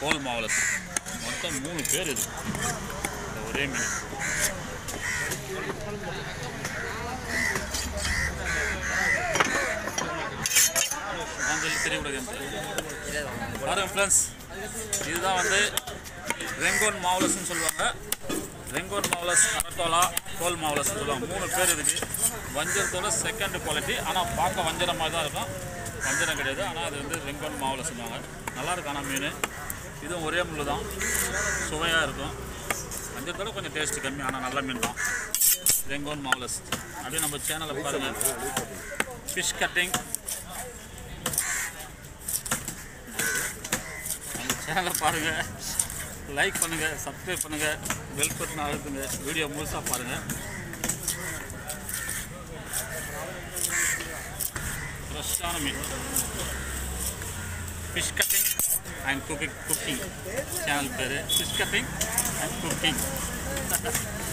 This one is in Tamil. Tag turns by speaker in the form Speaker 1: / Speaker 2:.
Speaker 1: கோல் மாவலஸ் மொத்தம் மூணு பேர் இது இந்த ஒரே மீன் நான் சொல்லி தெரியக்கூடாது பாருங்க ஃப்ரெண்ட்ஸ் இதுதான் வந்து ரெங்கோன் மாவலஸ்ன்னு சொல்லுவாங்க ரெங்கோன் மாவலஸ் அரட்டோலா கோல் மாவலஸ்ன்னு சொல்லுவாங்க மூணு பேர் இதுக்கு வஞ்சரத்தோட செகண்ட் குவாலிட்டி ஆனால் பார்க்க வஞ்சரம் மாதிரி தான் இருக்கும் வஞ்சரம் கிடையாது ஆனால் அது வந்து ரெங்கோன் மாவலஸ் சொல்லுவாங்க நல்லா இருக்கும் ஆனால் மீன் இதுவும் ஒரே முள் தான் சுவையாக இருக்கும் வஞ்சரத்தோட கொஞ்சம் டேஸ்ட் கம்மி ஆனால் நல்ல மீன் தான் ரெங்கோன் மாவலஸ் அப்படியே நம்ம சேனலை பாருங்கள் ஃபிஷ் கட்டிங் நம்ம சேனலை பாருங்கள் லைக் பண்ணுங்கள் சப்ஸ்கிரைப் பண்ணுங்கள் பெல் பட்டன் அழுத்துங்க வீடியோ முழுசாக பாருங்கள் ஃப்ரெஷ்ஷான மீன் fish cutting and cooking cooking channel பேர் ஃபிஷ் கட்டிங் அண்ட் குக்கிங்